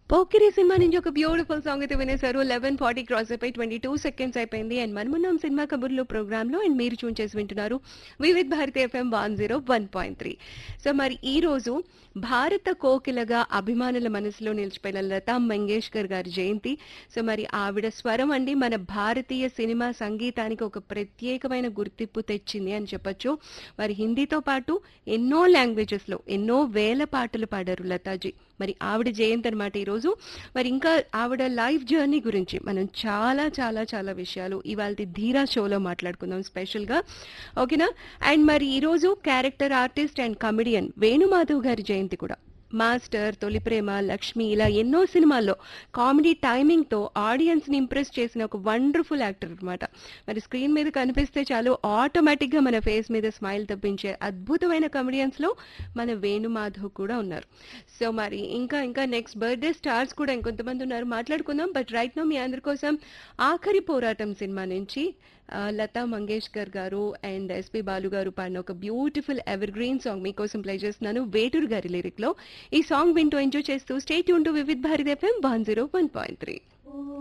Pokiri cinema నుంచి ఒక beautiful song అయితే వినేశారు లెవెన్ ఫార్టీ క్రాస్ అయిపోయి ట్వంటీ టూ సెకండ్స్ అయిపోయింది అండ్ మనమున్నాం సినిమా కబుర్లు ప్రోగ్రామ్ లో అండ్ మీరు చూన్ చేసి వింటున్నారు Vividh Bharati FM one zero one point three so మరి ఈ రోజు భారత కోకిలగా అభిమానుల మనసులో నిలిచిపోయిన లతా మంగేష్కర్ గారి జయంతి సో మరి ఆవిడ స్వరం అండి మన భారతీయ సినిమా సంగీతానికి ఒక ప్రత్యేకమైన గుర్తింపు తెచ్చింది అని చెప్పొచ్చు మరి హిందీతో పాటు ఎన్నో లాంగ్వేజెస్ లో ఎన్నో వేల పాటలు పాడారు లతాజీ మరి ఆవిడ జయంతి అనమాట ఈరోజు మరి ఇంకా ఆవిడ లైఫ్ జర్నీ గురించి మనం చాలా చాలా చాలా విషయాలు ఇవాళ ధీరా షోలో మాట్లాడుకుందాం స్పెషల్గా ఓకేనా అండ్ మరి ఈరోజు character artist and comedian Venumadhav గారి జయంతి కూడా మాస్టర్ తొలి ప్రేమ లక్ష్మి ఇలా ఎన్నో సినిమాల్లో కామెడీ టైమింగ్తో ఆడియన్స్ని ఇంప్రెస్ చేసిన ఒక వండర్ఫుల్ యాక్టర్ అనమాట మరి స్క్రీన్ మీద కనిపిస్తే చాలు ఆటోమేటిక్గా మన ఫేస్ మీద స్మైల్ తప్పించే అద్భుతమైన కమెడియన్స్లో మన వేణుమాధవ్ కూడా ఉన్నారు సో మరి ఇంకా ఇంకా నెక్స్ట్ బర్త్డే స్టార్స్ కూడా ఇంకొంతమంది ఉన్నారు మాట్లాడుకుందాం బట్ రైట్ నో మీ అందరి కోసం ఆఖరి పోరాటం సినిమా నుంచి ఆ, లతా మంగేష్కర్ గారు అండ్ ఎస్పి బాలు గారు పాడిన ఒక బ్యూటిఫుల్ ఎవర్ గ్రీన్ సాంగ్ మీకోసం ప్లే చేస్తున్నాను వేటూరు గారి లిరిక్ లో ఈ సాంగ్ వింటూ ఎంజాయ్ చేస్తూ స్టేట్ యూన్ to Vividh Bharati FM one zero one point three